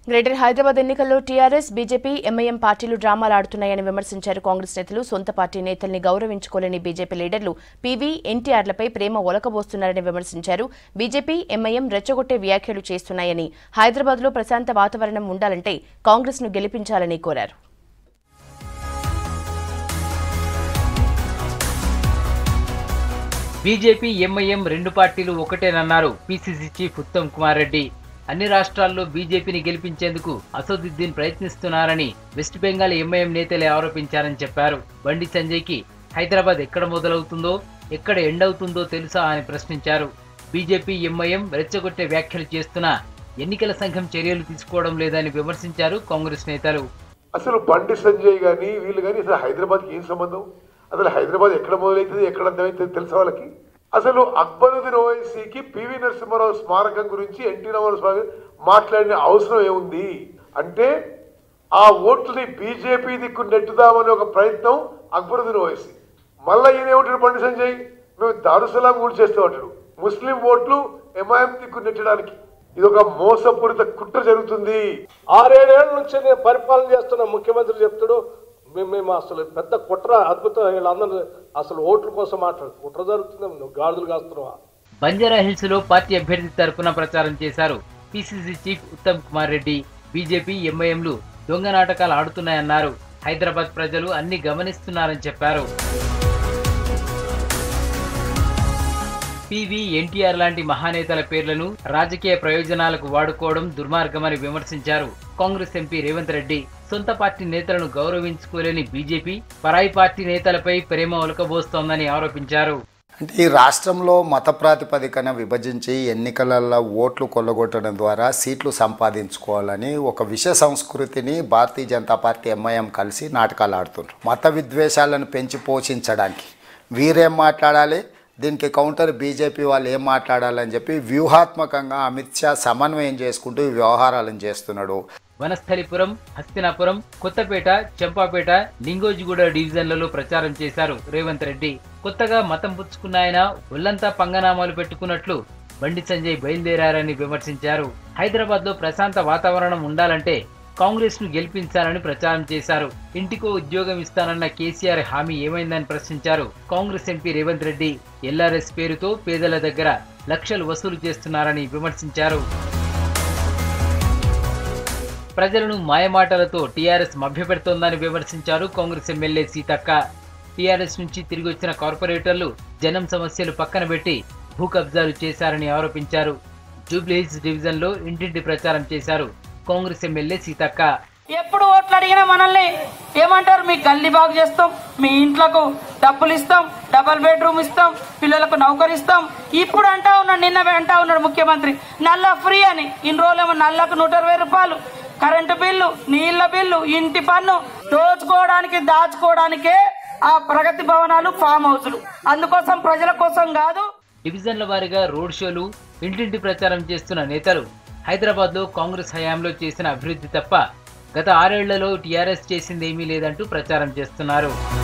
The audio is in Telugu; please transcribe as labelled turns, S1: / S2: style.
S1: గ్రేటర్ హైదరాబాద్ ఎన్నికల్లో టీఆర్ఎస్ బీజేపీ ఎంఐఎం పార్టీలు డ్రామాలు ఆడుతున్నాయని విమర్శించారు కాంగ్రెస్ నేతలు సొంత పార్టీ నేతల్ని గౌరవించుకోలేని బీజేపీ లీడర్లు పీవీ ఎన్టీఆర్లపై ప్రేమ ఒలకబోస్తున్నారని విమర్శించారు బీజేపీ ఎంఐఎం రెచ్చగొట్టే వ్యాఖ్యలు చేస్తున్నాయని హైదరాబాద్లో ప్రశాంత వాతావరణం ఉండాలంటే కాంగ్రెస్ను గెలిపించాలని కోరారు
S2: బీజేపీ ఎంఐఎం రెండు పార్టీలు ఒకటేనన్నారు పీసీసీ చీఫ్ ఉత్తమ్ కుమార్ రెడ్డి అన్ని రాష్ట్రాల్లో బీజేపీని గెలిపించేందుకు అసదుద్దీన్ ప్రయత్నిస్తున్నారని వెస్ట్ బెంగాల్ ఎంఐఎం నేతలే ఆరోపించారని చెప్పారు బండి సంజయ్కి హైదరాబాద్ ఎక్కడ మొదలవుతుందో ఎక్కడ ఎండ్ అవుతుందో తెలుసా అని ప్రశ్నించారు బీజేపీ ఎంఐఎం రెచ్చగొట్టే వ్యాఖ్యలు చేస్తున్నా ఎన్నికల సంఘం చర్యలు తీసుకోవడం లేదని విమర్శించారు కాంగ్రెస్ నేతలు
S3: అసలు బండి సంజయ్ గాని వీళ్ళు కానీ అసలు హైదరాబాద్కి ఏం సంబంధం అసలు హైదరాబాద్ ఎక్కడ మొదలవుతుంది ఎక్కడ అంతమవుతుంది తెలుసా వాళ్ళకి అసలు అక్బరుద్దీన్ ఓవైసీకి పివి నరసింహారావు స్మారకం గురించి ఎన్టీ రామారావు స్మారకం మాట్లాడిన అవసరం ఏముంది అంటే ఆ ఓట్లని బీజేపీ దిక్కు నెట్టుదామనే ఒక ప్రయత్నం అక్బరుద్దీన్ ఓవైసీ మళ్ళా ఈయన ఏమంటాడు బండి సంజయ్ మేము దారుసలాం కూడా చేస్తూ ఉంటాడు ముస్లిం ఓట్లు ఎంఐఎం దిక్కు నెట్టడానికి ఇది ఒక మోసపూరిత కుట్ర జరుగుతుంది
S4: ఆరేడేళ్ల నుంచి నేను పరిపాలన చేస్తున్న ముఖ్యమంత్రి చెప్తాడు మేము మేము అసలు పెద్ద కుట్ర అద్భుతం వీళ్ళందరూ అసలు ఓట్ల కోసం మాట్లాడు కుట్ర జరుగుతుంది నువ్వు గాడిదలు కాస్తున్నావా
S2: బంజారా హిల్స్ లో పార్టీ అభ్యర్థి తరపున ప్రచారం చేశారు PCC chief Uttam Kumar Reddy BJP ఎంఐఎంలు దొంగ నాటకాలు ఆడుతున్నాయన్నారు హైదరాబాద్ ప్రజలు అన్ని గమనిస్తున్నారని చెప్పారు పివి ఎన్టీఆర్ లాంటి మహానేతల పేర్లను రాజకీయ ప్రయోజనాలకు వాడుకోవడం దుర్మార్గమని విమర్శించారు కాంగ్రెస్ ఎంపీ రేవంత్ రెడ్డి సొంత పార్టీ నేతలను గౌరవించుకోలేని బీజేపీ పరాయి పార్టీ నేతలపై ప్రేమ ఒలకబోస్తోందని ఆరోపించారు
S5: అంటే ఈ రాష్ట్రంలో మత ప్రాతిపదికన విభజించి ఎన్నికలలో ఓట్లు కొల్లగొట్టడం ద్వారా సీట్లు సంపాదించుకోవాలని ఒక విష సంస్కృతిని భారతీయ జనతా పార్టీ ఎంఐఎం కలిసి నాటకాలు ఆడుతున్నారు మత విద్వేషాలను పెంచి పోషించడానికి వీరేం మాట్లాడాలి దీనికి కౌంటర్ బీజేపీ వాళ్ళు ఏం మాట్లాడాలని చెప్పి వ్యూహాత్మకంగా అమిత్ షా సమన్వయం చేసుకుంటూ ఈ వ్యవహారాలను చేస్తున్నాడు
S2: వనస్థలిపురం హస్తినాపురం కొత్తపేట చంపాపేట లింగోజిగూడ డివిజన్లలో ప్రచారం చేశారు రేవంత్ రెడ్డి కొత్తగా మతం పుచ్చుకున్న ఆయన ఒళ్లంతా పంగనామాలు పెట్టుకున్నట్లు బండి సంజయ్ బయలుదేరారని విమర్శించారు హైదరాబాద్ లో ప్రశాంత వాతావరణం ఉండాలంటే కాంగ్రెస్ ను గెలిపించాలని ప్రచారం చేశారు ఇంటికో ఉద్యోగం ఇస్తానన్న కేసీఆర్ హామీ ఏమైందని ప్రశ్నించారు కాంగ్రెస్ ఎంపీ రేవంత్ రెడ్డి ఎల్ఆర్ఎస్ పేరుతో పేదల దగ్గర లక్షలు వసూలు చేస్తున్నారని విమర్శించారు ప్రజలను మాయమాటలతో టీఆర్ఎస్ మభ్యపెడుతోందని విమర్శించారు కాంగ్రెస్ ఎమ్మెల్యే సీతక్క టీఆర్ఎస్ నుంచి తిరిగి వచ్చిన కార్పొరేటర్లు జనం సమస్యలు పక్కన పెట్టి భూ కబ్జాలు చేశారని ఆరోపించారు జూబ్లీహిల్స్ డివిజన్లో ఇంటింటి ప్రచారం చేశారు కాంగ్రెస్ ఎమ్మెల్యే సీతక్క
S6: ఎప్పుడు ఓట్లు అడిగినా మనల్ని ఏమంటారు మీ గల్లీ బాగు చేస్తాం మీ ఇంట్లకు డబ్బులు ఇస్తాం డబల్ బెడ్రూమ్ ఇస్తాం పిల్లలకు నౌకరు ఇస్తాం ఇప్పుడు అంటా ఉన్నాడు నిన్న అంటా ఉన్నాడు ముఖ్యమంత్రి నల్ల ఫ్రీ అని ఇన్ని రోజులేమో నల్లకు నూట ఇరవై రూపాయలు కరెంటు బిల్లు నీళ్ల బిల్లు ఇంటి పన్ను దోచుకోవడానికి దాచుకోవడానికే ఆ ప్రగతి భవనాలు ఫామ్ హౌస్లు అందుకోసం ప్రజల కోసం కాదు
S2: డివిజన్ల వారీగా రోడ్ షోలు ఇంటింటి ప్రచారం చేస్తున్న నేతలు హైదరాబాద్లో కాంగ్రెస్ హయాంలో చేసిన అభివృద్ధి తప్ప గత ఆరేళ్లలో టీఆర్ఎస్ చేసిందేమీ లేదంటూ ప్రచారం చేస్తున్నారు